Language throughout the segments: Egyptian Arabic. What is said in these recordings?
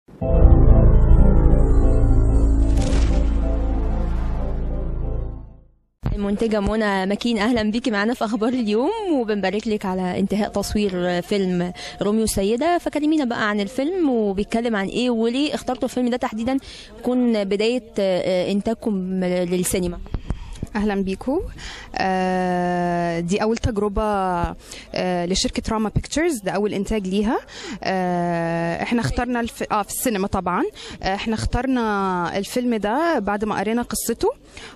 المنتجة منى مكين أهلا بيكي معانا في أخبار اليوم وبنبارك لك على انتهاء تصوير فيلم روميو السيدة فكلمينا بقى عن الفيلم وبيتكلم عن إيه وليه اخترتوا الفيلم ده تحديدا يكون بداية آه، إنتاجكم للسينما اهلا بيكم آه دي اول تجربه آه لشركه راما بيكتشرز ده اول انتاج ليها آه احنا اخترنا الف... اه في السينما طبعا آه احنا اخترنا الفيلم ده بعد ما قرينا قصته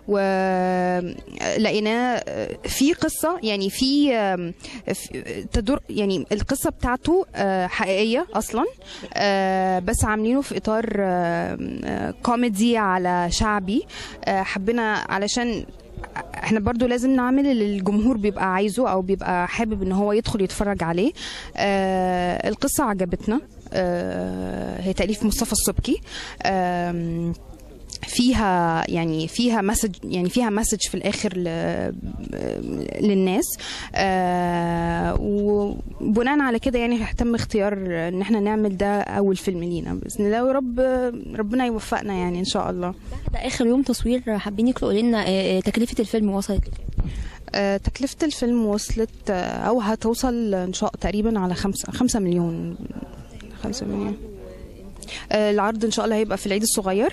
ولقيناه في قصه يعني في آم، في- تدور يعني القصه بتاعته آه، حقيقيه اصلا آه، بس عاملينه في اطار آه، آه، كوميدي على شعبي آه، حبينا علشان احنا برضو لازم نعمل اللي الجمهور بيبقى عايزه او بيبقى حابب ان هو يدخل يتفرج عليه آه القصة عجبتنا آه هي تأليف مصطفى السبكي آم، فيها يعني فيها مسج يعني فيها مسج في الاخر ل... للناس آه وبناء على كده يعني تم اختيار ان احنا نعمل ده اول فيلم لينا باذن الله ورب ربنا يوفقنا يعني ان شاء الله ده آخر يوم تصوير حابين تقولي لنا آه، آه، تكلفة الفيلم وصلت لكام؟ آه، تكلفة الفيلم وصلت آه، أو هتوصل إن شاء تقريبا على خمسة خمسة مليون خمسة مليون آه، العرض إن شاء الله هيبقى في العيد الصغير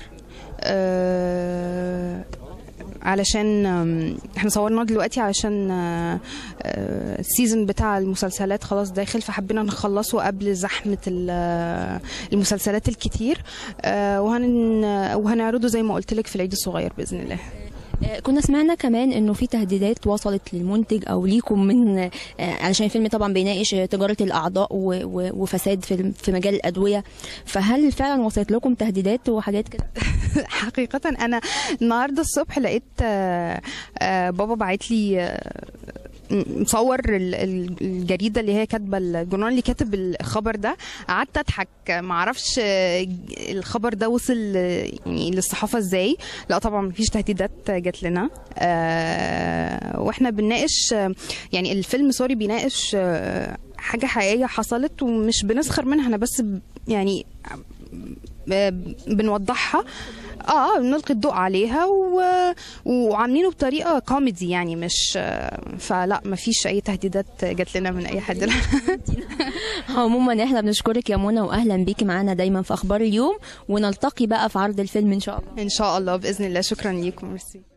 آه، علشان آم، احنا صورنا دلوقتي علشان آه، آه، السيزون بتاع المسلسلات خلاص داخل فحبينا نخلصه قبل زحمة ال- المسلسلات الكتير آه، وهن وهنعرضه زي ما قلت لك في العيد الصغير بإذن الله آه، كنا سمعنا كمان انه في تهديدات وصلت للمنتج او ليكم من آه، علشان الفيلم طبعا بيناقش تجاره الاعضاء و- و- وفساد في في مجال الادويه فهل فعلا وصلت لكم تهديدات وحاجات كده حقيقة أنا النهاردة الصبح لقيت آه، آه، بابا بعت لي آه، مصور ال- ال- الجريده اللي هي كاتبه الجورنال اللي كاتب الخبر ده قعدت اضحك معرفش آه، الخبر ده وصل آه، يعني للصحافه ازاي لا طبعا مفيش تهديدات جات لنا آه، واحنا بنناقش آه، يعني الفيلم سوري بيناقش آه، حاجه حقيقيه حصلت ومش بنسخر منها احنا بس ب- يعني آه، بنوضحها اه بنلقي الضوء عليها و... وعاملينه بطريقه كوميدي يعني مش آه، فلا ما فيش اي تهديدات جات لنا من اي حد عموما احنا بنشكرك يا منى واهلا بيكي معانا دايما في اخبار اليوم ونلتقي بقى في عرض الفيلم ان شاء الله ان شاء الله باذن الله شكرا ليكم ميرسي